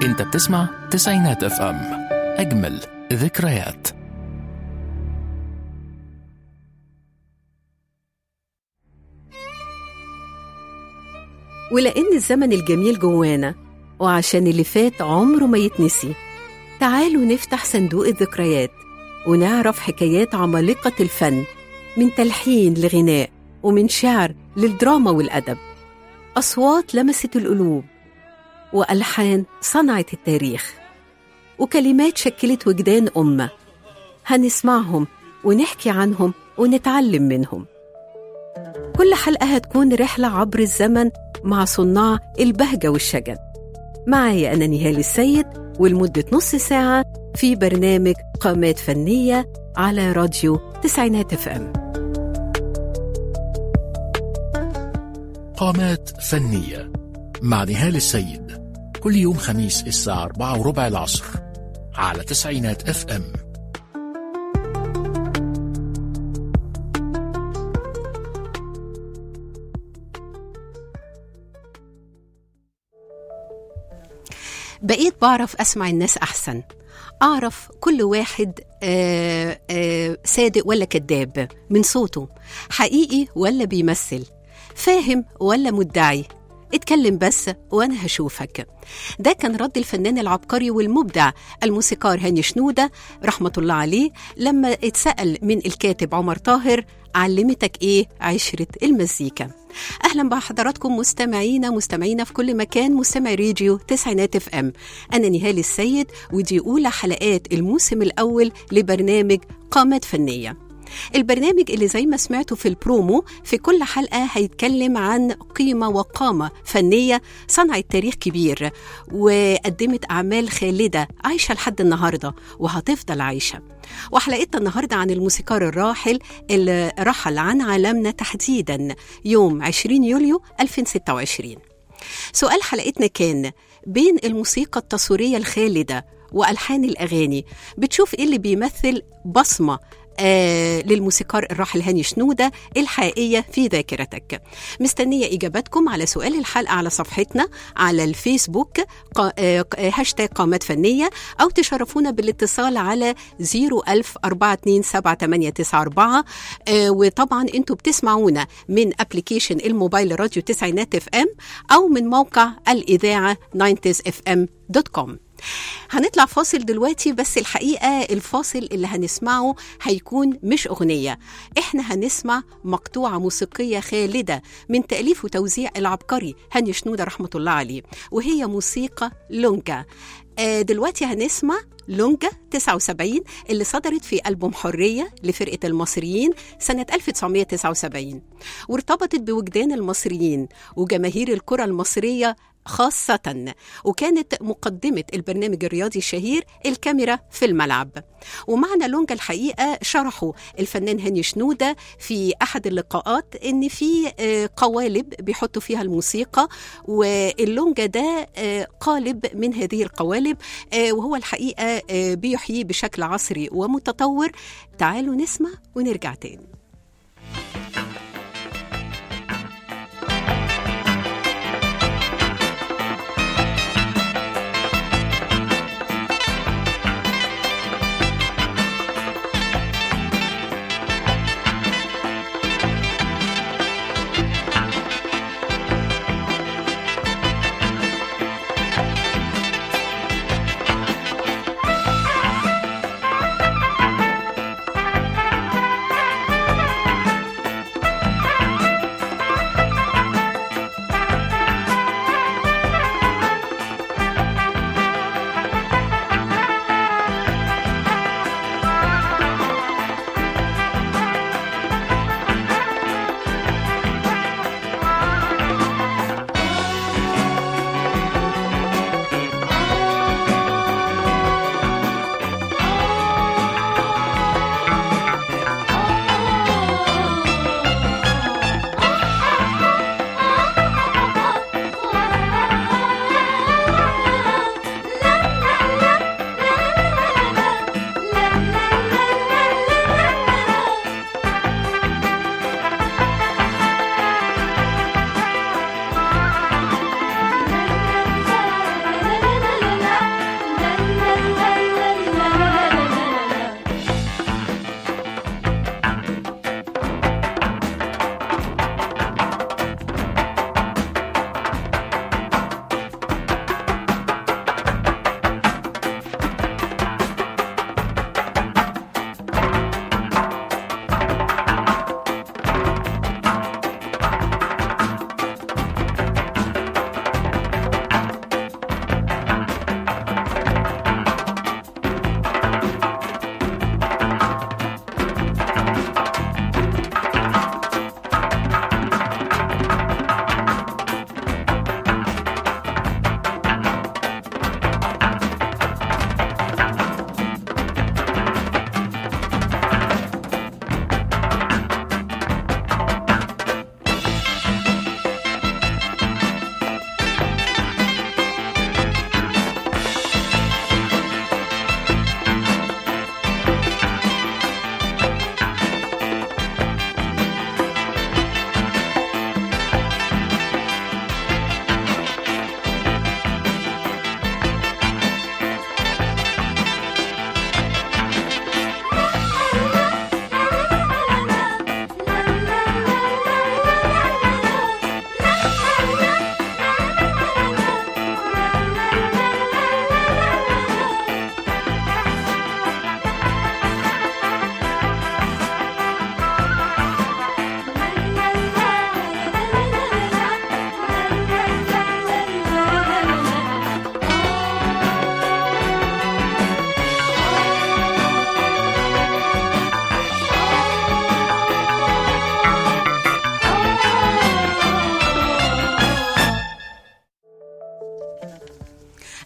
انت بتسمع تسعينات اف ام اجمل ذكريات ولأن الزمن الجميل جوانا وعشان اللي فات عمره ما يتنسي تعالوا نفتح صندوق الذكريات ونعرف حكايات عمالقة الفن من تلحين لغناء ومن شعر للدراما والأدب أصوات لمست القلوب وألحان صنعت التاريخ وكلمات شكلت وجدان أمة هنسمعهم ونحكي عنهم ونتعلم منهم كل حلقة هتكون رحلة عبر الزمن مع صناع البهجة والشجن معايا أنا نهال السيد ولمدة نص ساعة في برنامج قامات فنية على راديو تسعينات اف ام قامات فنية مع نهال السيد كل يوم خميس الساعة 4 وربع العصر على تسعينات اف ام بقيت بعرف أسمع الناس أحسن أعرف كل واحد آه، آه، صادق ولا كذاب من صوته حقيقي ولا بيمثل فاهم ولا مدعي اتكلم بس وانا هشوفك ده كان رد الفنان العبقري والمبدع الموسيقار هاني شنودة رحمة الله عليه لما اتسأل من الكاتب عمر طاهر علمتك ايه عشرة المزيكا اهلا بحضراتكم مستمعينا مستمعينا في كل مكان مستمع راديو تسعينات اف ام انا نهال السيد ودي اولى حلقات الموسم الاول لبرنامج قامات فنيه البرنامج اللي زي ما سمعتوا في البرومو في كل حلقة هيتكلم عن قيمة وقامة فنية صنعت تاريخ كبير وقدمت أعمال خالدة عايشة لحد النهاردة وهتفضل عايشة وحلقتنا النهاردة عن الموسيقار الراحل اللي رحل عن عالمنا تحديدا يوم 20 يوليو 2026 سؤال حلقتنا كان بين الموسيقى التصويرية الخالدة وألحان الأغاني بتشوف إيه اللي بيمثل بصمة آه للموسيقار الراحل هاني شنودة الحقيقية في ذاكرتك مستنية إجاباتكم على سؤال الحلقة على صفحتنا على الفيسبوك قا آه هاشتاج قامات فنية أو تشرفونا بالاتصال على 010427894 آه وطبعا أنتوا بتسمعونا من أبليكيشن الموبايل راديو تسعينات اف ام أو من موقع الإذاعة 90fm.com هنطلع فاصل دلوقتي بس الحقيقة الفاصل اللي هنسمعه هيكون مش أغنية إحنا هنسمع مقطوعة موسيقية خالدة من تأليف وتوزيع العبقري هاني شنودة رحمة الله عليه وهي موسيقى لونجا آه دلوقتي هنسمع لونجا 79 اللي صدرت في ألبوم حرية لفرقة المصريين سنة 1979 وارتبطت بوجدان المصريين وجماهير الكرة المصرية خاصة وكانت مقدمة البرنامج الرياضي الشهير الكاميرا في الملعب ومعنا لونجا الحقيقة شرحوا الفنان هاني شنودة في أحد اللقاءات إن في قوالب بيحطوا فيها الموسيقى واللونجا ده قالب من هذه القوالب وهو الحقيقة بيحيي بشكل عصري ومتطور تعالوا نسمع ونرجع تاني Thank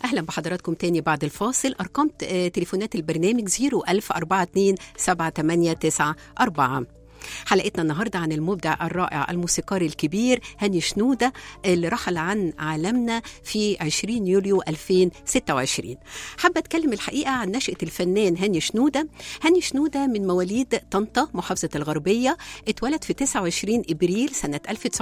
أهلا بحضراتكم تاني بعد الفاصل أرقام ت- آه، تليفونات البرنامج 01042 حلقتنا النهاردة عن المبدع الرائع الموسيقار الكبير هاني شنودة اللي رحل عن عالمنا في 20 يوليو 2026 حابة أتكلم الحقيقة عن نشأة الفنان هاني شنودة هاني شنودة من مواليد طنطا محافظة الغربية اتولد في 29 إبريل سنة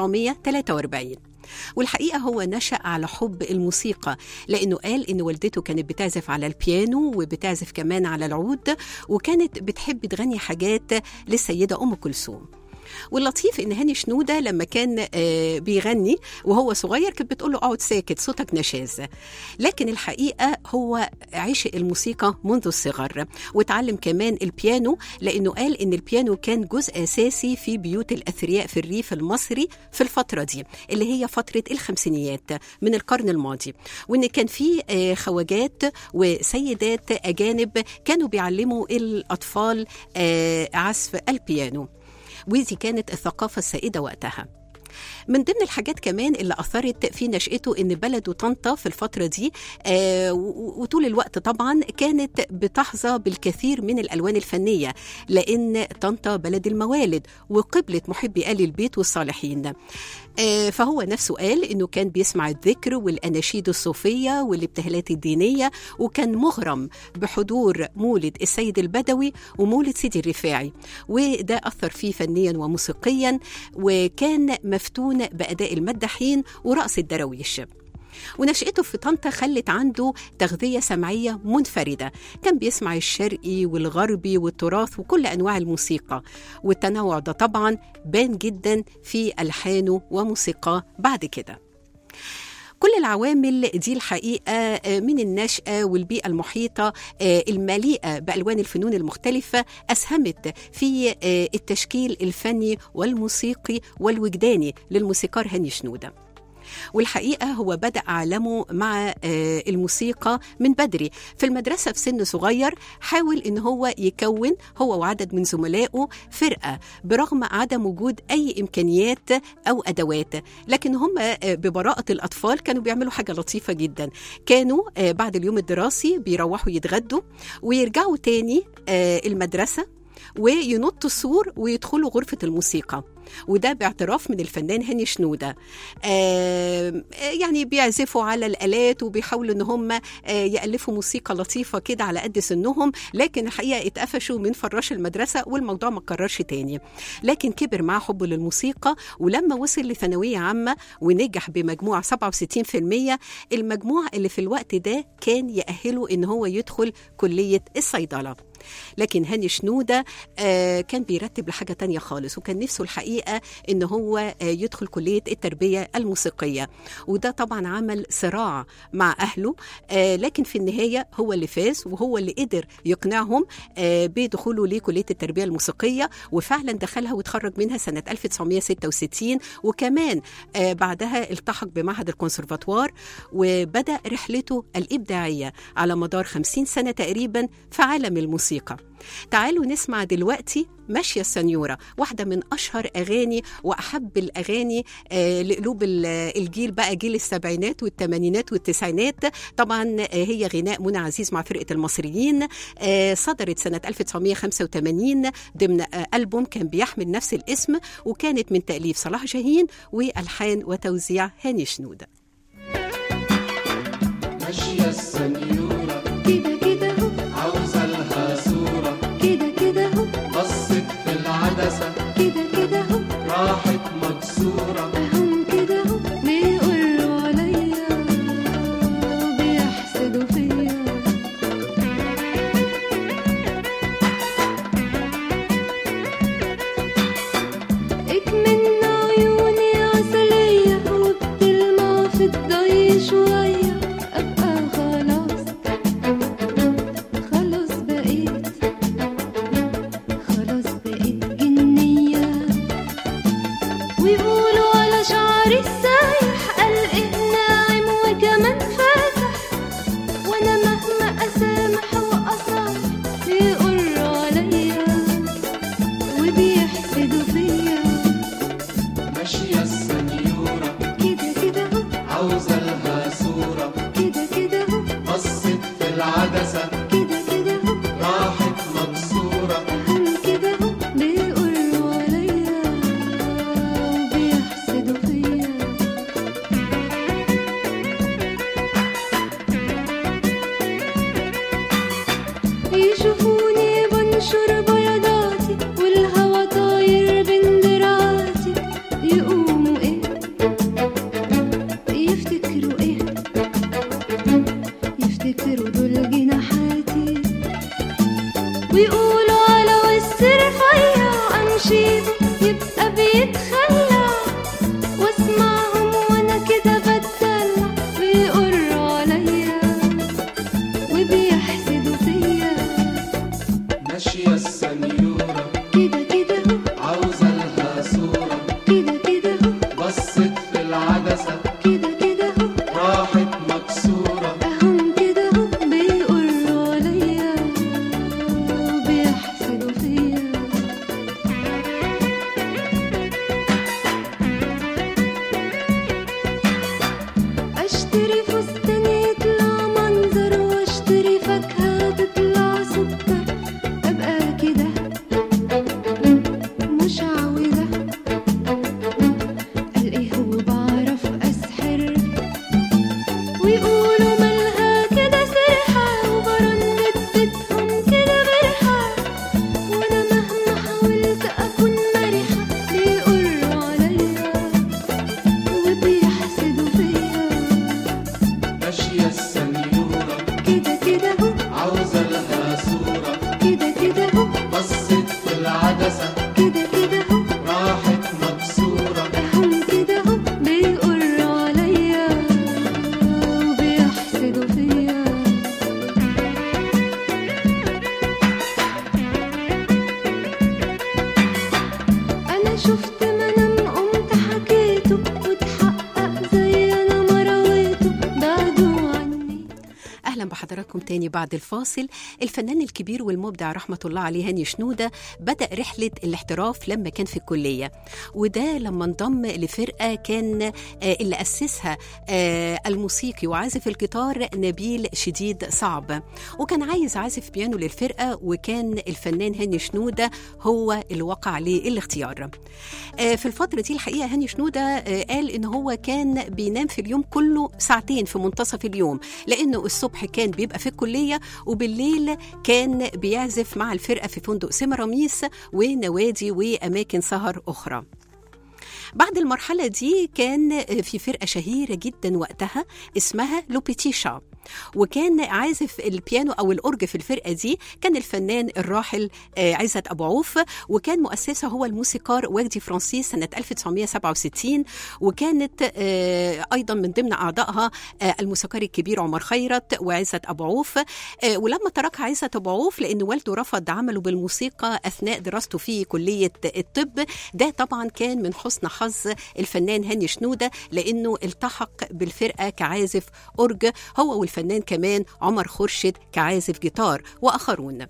1943 والحقيقة هو نشأ على حب الموسيقى لأنه قال إن والدته كانت بتعزف على البيانو وبتعزف كمان على العود وكانت بتحب تغني حاجات للسيدة أم كلثوم واللطيف ان هاني شنوده لما كان آه، بيغني وهو صغير كانت بتقول له اقعد ساكت صوتك نشاز لكن الحقيقه هو عشق الموسيقى منذ الصغر وتعلم كمان البيانو لانه قال ان البيانو كان جزء اساسي في بيوت الاثرياء في الريف المصري في الفتره دي اللي هي فتره الخمسينيات من القرن الماضي وان كان في آه، خواجات وسيدات اجانب كانوا بيعلموا الاطفال آه، عزف البيانو ودي كانت الثقافة السائدة وقتها من ضمن الحاجات كمان اللي أثرت في نشأته إن بلده طنطا في الفترة دي آه و- وطول الوقت طبعا كانت بتحظى بالكثير من الألوان الفنية لأن طنطا بلد الموالد وقبلة محبي آل البيت والصالحين آه، فهو نفسه قال انه كان بيسمع الذكر والاناشيد الصوفيه والابتهالات الدينيه وكان مغرم بحضور مولد السيد البدوي ومولد سيدي الرفاعي وده اثر فيه فنيا وموسيقيا وكان مفتون باداء المداحين ورقص الدراويش ونشأته في طنطا خلت عنده تغذية سمعية منفردة كان بيسمع الشرقي والغربي والتراث وكل أنواع الموسيقى والتنوع ده طبعا بان جدا في ألحانه وموسيقاه بعد كده كل العوامل دي الحقيقة آه، من النشأة والبيئة المحيطة آه، المليئة بألوان الفنون المختلفة أسهمت في آه، التشكيل الفني والموسيقي والوجداني للموسيقار هاني شنودة والحقيقة هو بدأ عالمه مع آه، الموسيقى من بدري في المدرسة في سن صغير حاول إن هو يكون هو وعدد من زملائه فرقة برغم عدم وجود أي إمكانيات أو أدوات لكن هم آه، ببراءة الأطفال كانوا بيعملوا حاجة لطيفة جدا كانوا آه، بعد اليوم الدراسي بيروحوا يتغدوا ويرجعوا تاني آه، المدرسة وينطوا السور ويدخلوا غرفة الموسيقى وده باعتراف من الفنان هاني شنودة آه يعني بيعزفوا على الآلات وبيحاولوا إن هم آه يألفوا موسيقى لطيفة كده على قد سنهم لكن الحقيقة اتقفشوا من فراش المدرسة والموضوع ما اتكررش تاني لكن كبر معاه حبه للموسيقى ولما وصل لثانوية عامة ونجح بمجموع 67% المجموع اللي في الوقت ده كان يأهله إن هو يدخل كلية الصيدلة لكن هاني شنودة آه كان بيرتب لحاجة تانية خالص وكان نفسه الحقيقة إن هو آه يدخل كلية التربية الموسيقية وده طبعا عمل صراع مع أهله آه لكن في النهاية هو اللي فاز وهو اللي قدر يقنعهم آه بدخوله لكلية التربية الموسيقية وفعلا دخلها وتخرج منها سنة 1966 وكمان آه بعدها التحق بمعهد الكونسرفاتوار وبدأ رحلته الإبداعية على مدار 50 سنة تقريبا في عالم الموسيقى تعالوا نسمع دلوقتي ماشية السنيورة واحدة من أشهر أغاني وأحب الأغاني آه لقلوب ال- الجيل بقى جيل السبعينات والثمانينات والتسعينات طبعا آه هي غناء منى عزيز مع فرقة المصريين آه صدرت سنة 1985 ضمن آه ألبوم كان بيحمل نفس الاسم وكانت من تأليف صلاح جاهين وألحان وتوزيع هاني شنودة ماشية السنيورة كده كده هو عاوزة لها صورة كده كده هو بصت في العدسة كده كده هو راحت مكسورة هم كده هو بيقولوا عليا وبيحسدوا فيا اكمن عيوني عسلية وبتلمع في الضي شوية أبقى خلاص خلاص بقيت خلاص بقيت جنية ويقولوا على شعري السايح قلق ناعم وكمان فاتح وانا مهما اسامح واصالح بيقولوا عليا وبيحسدوا فيا ماشية السنيورة كده كده هو عاوزة لها صورة كده كده هو لكم تاني بعد الفاصل الفنان الكبير والمبدع رحمة الله عليه هاني شنودة بدأ رحلة الاحتراف لما كان في الكلية وده لما انضم لفرقة كان آه، اللي أسسها آه، الموسيقي وعازف الجيتار نبيل شديد صعب وكان عايز عازف بيانو للفرقة وكان الفنان هاني شنودة هو اللي وقع عليه الاختيار آه، في الفترة دي الحقيقة هاني شنودة آه، قال إن هو كان بينام في اليوم كله ساعتين في منتصف اليوم لأنه الصبح كان بيبقى في الكلية وبالليل كان بيعزف مع الفرقة في فندق سيمراميس ونوادي وأماكن سهر أخرى بعد المرحلة دي كان في فرقة شهيرة جدا وقتها اسمها لوبيتيشا وكان عازف البيانو او الاورج في الفرقه دي كان الفنان الراحل آه، عزت ابو عوف وكان مؤسسه هو الموسيقار وجدي فرانسيس سنه 1967 وكانت آه، ايضا من ضمن اعضائها آه، الموسيقار الكبير عمر خيرت وعزت ابو عوف آه، ولما تركها عزت ابو عوف لان والده رفض عمله بالموسيقى اثناء دراسته في كليه الطب ده طبعا كان من حسن حظ الفنان هاني شنوده لانه التحق بالفرقه كعازف اورج هو والفنان كمان عمر خورشيد كعازف جيتار واخرون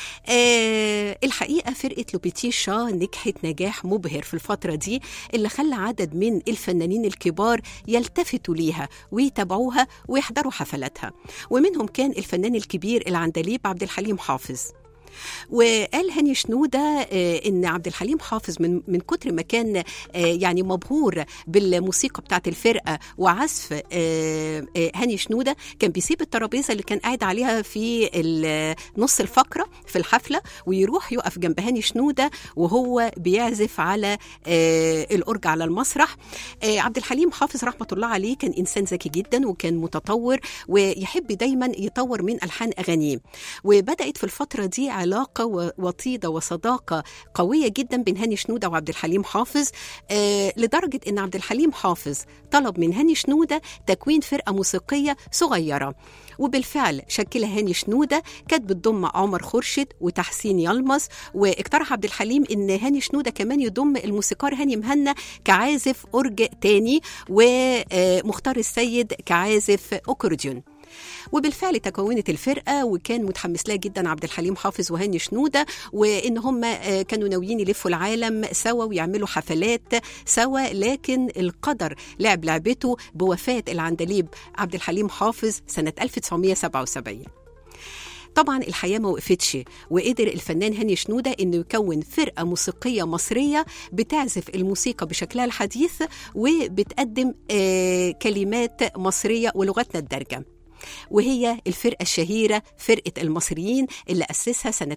آه الحقيقه فرقه لوبيتيشا نجحت نجاح مبهر في الفتره دي اللي خلى عدد من الفنانين الكبار يلتفتوا ليها ويتابعوها ويحضروا حفلاتها ومنهم كان الفنان الكبير العندليب عبد الحليم حافظ وقال هاني شنوده آه، ان عبد الحليم حافظ من من كتر ما كان آه، يعني مبهور بالموسيقى بتاعت الفرقه وعزف آه، آه، هاني شنوده كان بيسيب الترابيزه اللي كان قاعد عليها في ال- نص الفقره في الحفله ويروح يقف جنب هاني شنوده وهو بيعزف على آه، الاورج على المسرح آه، عبد الحليم حافظ رحمه الله عليه كان انسان ذكي جدا وكان متطور ويحب دايما يطور من الحان اغانيه وبدات في الفتره دي علاقه و- وطيده وصداقه قويه جدا بين هاني شنوده وعبد الحليم حافظ آه لدرجه ان عبد الحليم حافظ طلب من هاني شنوده تكوين فرقه موسيقيه صغيره وبالفعل شكلها هاني شنوده كانت بتضم عمر خورشيد وتحسين يلمز واقترح عبد الحليم ان هاني شنوده كمان يضم الموسيقار هاني مهنا كعازف اورج تاني ومختار السيد كعازف اوكورديون وبالفعل تكونت الفرقه وكان متحمس لها جدا عبد الحليم حافظ وهاني شنوده وان هم آه، كانوا ناويين يلفوا العالم سوا ويعملوا حفلات سوا لكن القدر لعب لعبته بوفاه العندليب عبد الحليم حافظ سنه 1977 طبعا الحياه ما وقفتش وقدر الفنان هاني شنوده انه يكون فرقه موسيقيه مصريه بتعزف الموسيقى بشكلها الحديث وبتقدم آه كلمات مصريه ولغتنا الدارجه وهي الفرقة الشهيرة فرقة المصريين اللي أسسها سنة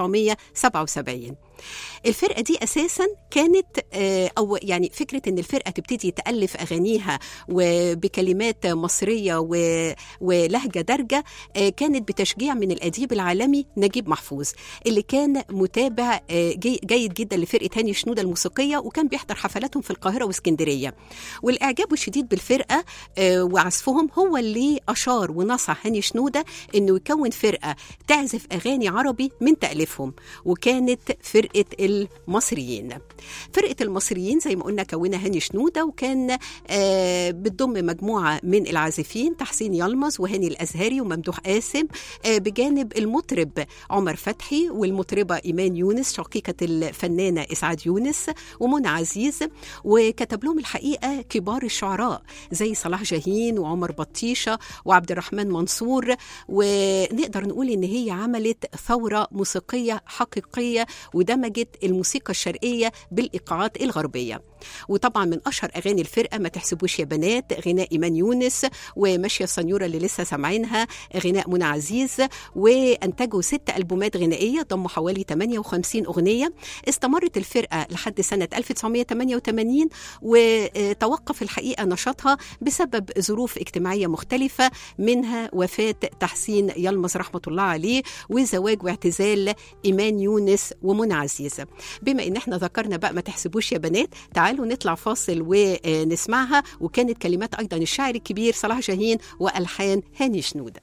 1977 الفرقة دي أساسا كانت آه، أو يعني فكرة إن الفرقة تبتدي تألف أغانيها وبكلمات مصرية و- ولهجة دارجة آه، كانت بتشجيع من الأديب العالمي نجيب محفوظ اللي كان متابع آه، جي- جيد جدا لفرقة هاني شنودة الموسيقية وكان بيحضر حفلاتهم في القاهرة واسكندرية والإعجاب الشديد بالفرقة آه، وعزفهم هو اللي أشار ونصح هاني شنودة إنه يكون فرقة تعزف أغاني عربي من تأليفهم وكانت فرقة المصريين فرقة المصريين زي ما قلنا كونها هاني شنودة وكان آه، بتضم مجموعة من العازفين تحسين يلمز وهاني الأزهري وممدوح قاسم آه، بجانب المطرب عمر فتحي والمطربة إيمان يونس شقيقة الفنانة إسعاد يونس ومنى عزيز وكتب لهم الحقيقة كبار الشعراء زي صلاح جاهين وعمر بطيشة وعبد الرحمن منصور ونقدر نقول إن هي عملت ثورة موسيقية حقيقية ودمجت الموسيقى الشرقية بالإيقاعات الغربية وطبعا من أشهر أغاني الفرقة ما تحسبوش يا بنات غناء إيمان يونس وماشية السنيورة اللي لسه سامعينها غناء منى عزيز وأنتجوا ست ألبومات غنائية ضموا حوالي 58 أغنية استمرت الفرقة لحد سنة 1988 وتوقف الحقيقة نشاطها بسبب ظروف اجتماعية مختلفة منها وفاة تحسين يلمز رحمة الله عليه وزواج واعتزال إيمان يونس ومنى عزيز بما إن احنا ذكرنا بقى ما تحسبوش يا بنات تعالوا نطلع فاصل ونسمعها وكانت كلمات أيضا الشاعر الكبير صلاح جاهين وألحان هاني شنودة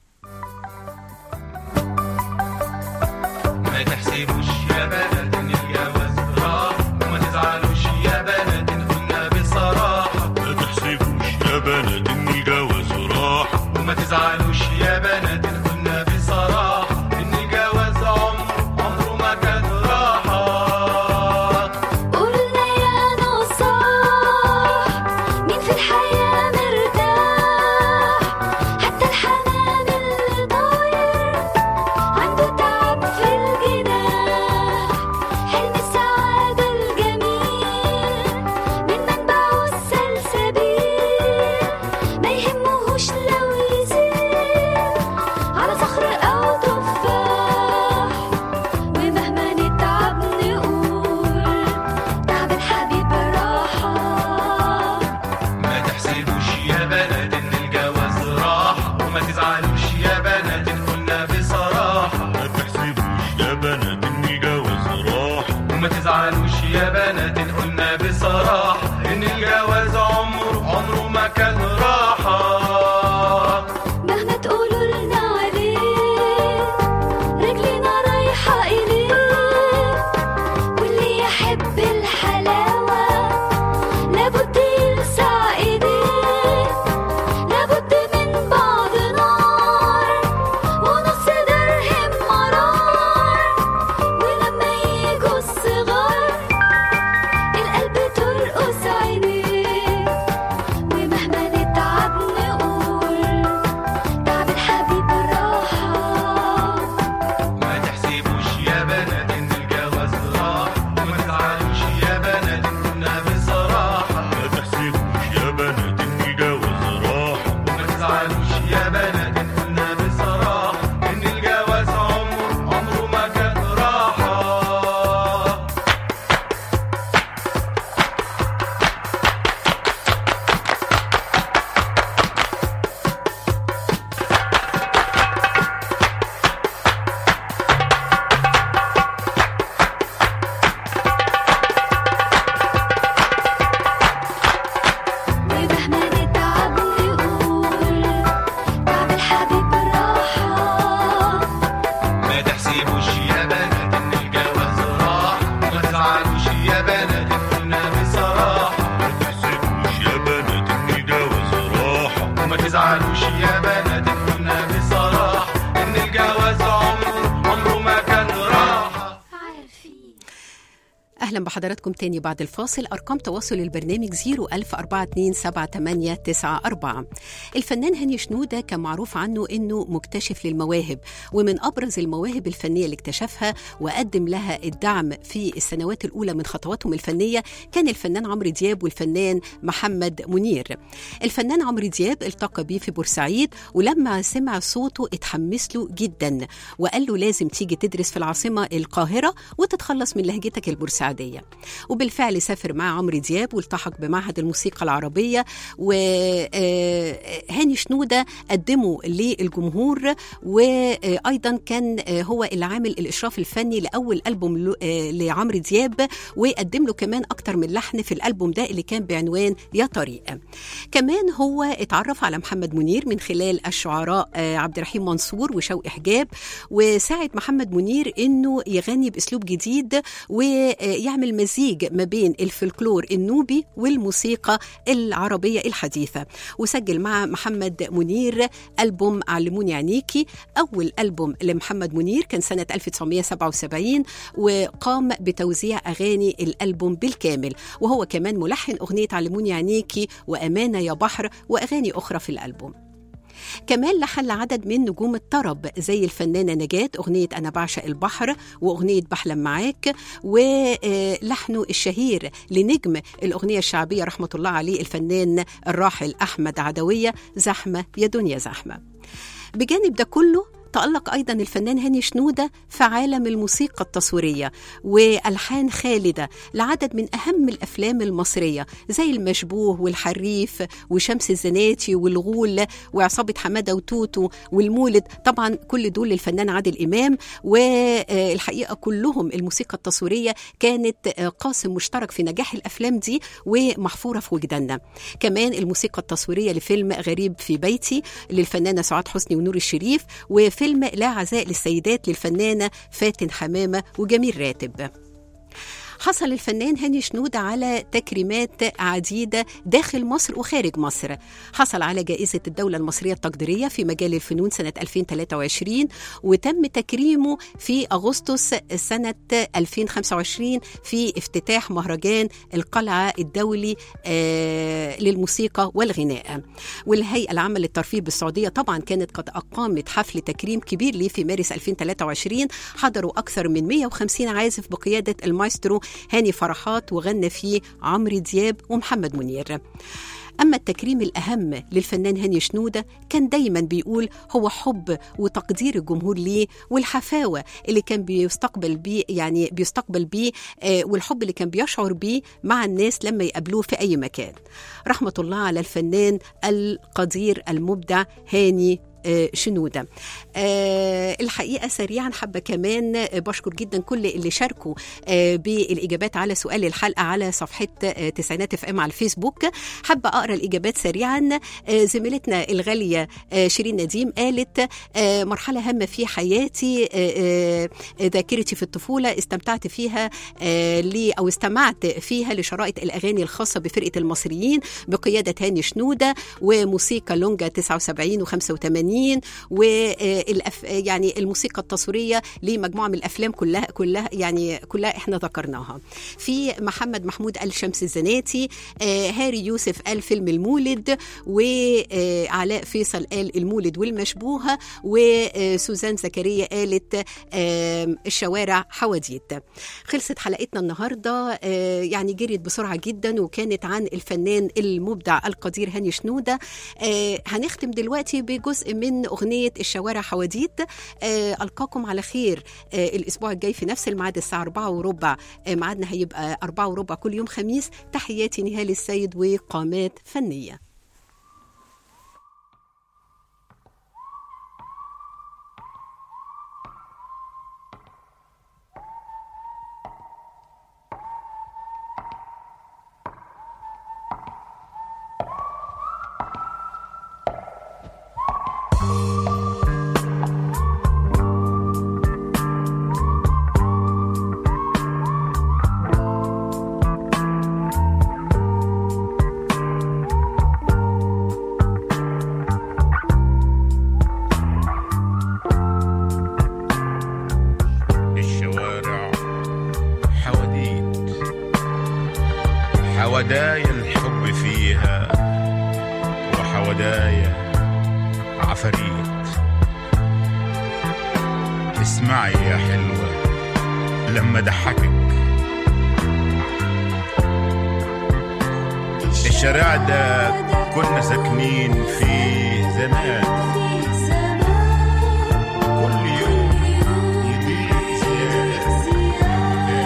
ما تحسبوش يا بنات ان الجواز راح وما تزعلوش يا بنات ان قلنا بصراحة ما تحسبوش يا بنات ان الجواز راح وما تزعلوش يا بنات ان قلنا تزعلوش يا بنات قلنا بصراحة إن الجواز عمره عمره ما كان راحة أهلا بحضراتكم تاني بعد الفاصل أرقام تواصل البرنامج 010427894 الفنان هاني شنودة كان معروف عنه أنه مكتشف للمواهب ومن أبرز المواهب الفنية اللي اكتشفها وقدم لها الدعم في السنوات الأولى من خطواتهم الفنية كان الفنان عمرو دياب والفنان محمد منير الفنان عمرو دياب التقى بيه في بورسعيد ولما سمع صوته اتحمس له جدا وقال له لازم تيجي تدرس في العاصمة القاهرة وتتخلص من لهجتك البورسعيدية وبالفعل سافر مع عمرو دياب والتحق بمعهد الموسيقى العربية وهاني شنودة قدمه للجمهور وأيضا كان آه، هو اللي عامل الإشراف الفني لأول ألبوم له- آه، لعمرو دياب وقدم له كمان أكتر من لحن في الألبوم ده اللي كان بعنوان يا طريق كمان هو اتعرف على محمد منير من خلال الشعراء آه، عبد الرحيم منصور وشوقي حجاب وساعد محمد منير انه يغني باسلوب جديد ويعمل مزيج ما بين الفلكلور النوبي والموسيقى العربيه الحديثه وسجل مع محمد منير البوم علموني عينيكي اول البوم لمحمد منير كان سنه 1977 وقام بتوزيع اغاني الالبوم بالكامل وهو كمان ملحن اغنيه علموني عينيكي وامانه يا بحر واغاني اخرى في الالبوم كمان لحن عدد من نجوم الطرب زي الفنانة نجاة أغنية أنا بعشق البحر وأغنية بحلم معاك ولحنه الشهير لنجم الأغنية الشعبية رحمة الله عليه الفنان الراحل أحمد عدوية زحمة يا دنيا زحمة بجانب ده كله تألق أيضا الفنان هاني شنودة في عالم الموسيقى التصويرية وألحان خالدة لعدد من أهم الأفلام المصرية زي المشبوه والحريف وشمس الزناتي والغول وعصابة حمادة وتوتو والمولد طبعا كل دول للفنان عادل إمام والحقيقة كلهم الموسيقى التصويرية كانت قاسم مشترك في نجاح الأفلام دي ومحفورة في وجداننا كمان الموسيقى التصويرية لفيلم غريب في بيتي للفنانة سعاد حسني ونور الشريف وفيلم لا عزاء للسيدات للفنانة فاتن حمامة وجميل راتب حصل الفنان هاني شنودة على تكريمات عديدة داخل مصر وخارج مصر حصل على جائزة الدولة المصرية التقديرية في مجال الفنون سنة 2023 وتم تكريمه في أغسطس سنة 2025 في افتتاح مهرجان القلعة الدولي آه، للموسيقى والغناء والهيئة العامة للترفيه بالسعودية طبعا كانت قد أقامت حفل تكريم كبير ليه في مارس 2023 حضروا أكثر من 150 عازف بقيادة المايسترو هاني فرحات وغنى فيه عمرو دياب ومحمد منير أما التكريم الأهم للفنان هاني شنودة كان دايما بيقول هو حب وتقدير الجمهور ليه والحفاوة اللي كان بيستقبل بيه يعني بيستقبل بيه آه، والحب اللي كان بيشعر بيه مع الناس لما يقابلوه في أي مكان رحمة الله على الفنان القدير المبدع هاني آه، شنودة آه، الحقيقة سريعا حابة كمان آه، بشكر جدا كل اللي شاركوا آه، بالإجابات على سؤال الحلقة على صفحة آه، تسعينات اف ام على الفيسبوك حابة أقرأ الإجابات سريعا آه، زميلتنا الغالية آه، شيرين نديم قالت آه، مرحلة هامة في حياتي آه، آه، ذاكرتي في الطفولة استمتعت فيها آه، لي أو استمعت فيها لشرائط الأغاني الخاصة بفرقة المصريين بقيادة هاني شنودة وموسيقى لونجا 79 و85 والأف يعني الموسيقى التصويرية لمجموعة من الأفلام كلها كلها يعني كلها احنا ذكرناها في محمد محمود قال شمس الزناتي آه، هاري يوسف قال فيلم المولد وعلاء فيصل قال المولد والمشبوهة وسوزان زكريا قالت آه، الشوارع حواديت خلصت حلقتنا النهارده آه، يعني جريت بسرعه جدا وكانت عن الفنان المبدع القدير هاني شنوده آه، هنختم دلوقتي بجزء من اغنيه الشوارع حواديت آه، القاكم على خير آه، الاسبوع الجاي في نفس الميعاد الساعه 4 وربع آه، ميعادنا هيبقى 4 وربع كل يوم خميس تحياتي نهال السيد وقامات فنيه حوادايا عفاريت اسمعي يا حلوة لما ضحكك الشارع ده كنا ساكنين فيه زمان كل يوم يضيق زيادة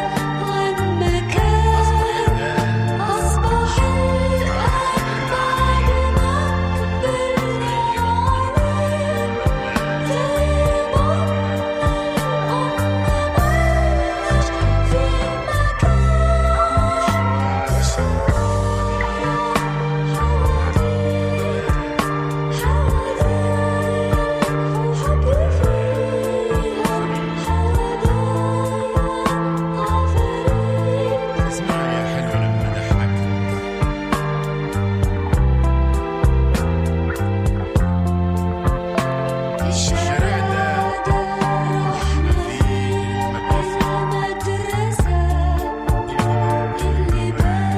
اسمعي يا حلوة لما ضحكك الشارع ده احنا فيه المدرسة اللي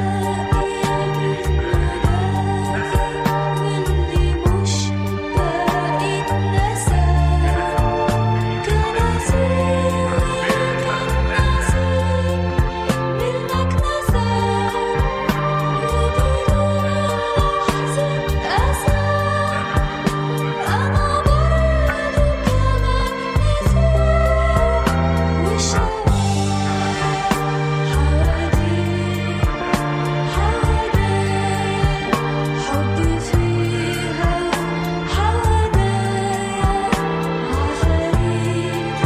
حبي فيها حوادايا عفاريت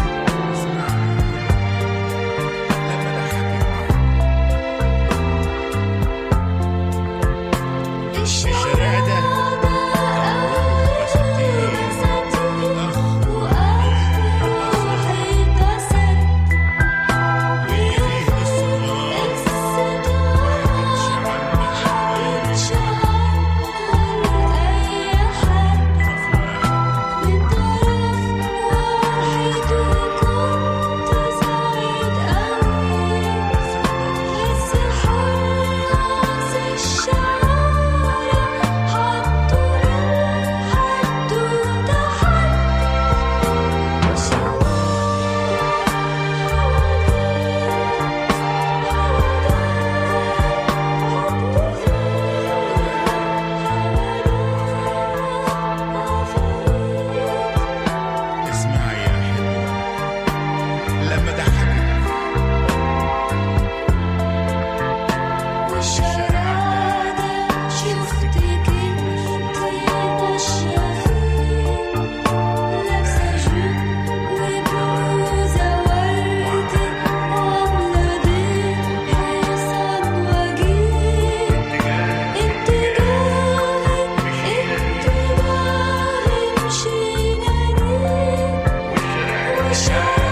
الشارع ده بساتين فيه الصغار اسمعي يا حلوة لما ضحكك والشارع ده شفتك انت ماشية فيه لابسة جيب وبلوزة وردي وعاملة ديل حصان وجيه اتجاهي اتجاهي مشينا ليه والشارع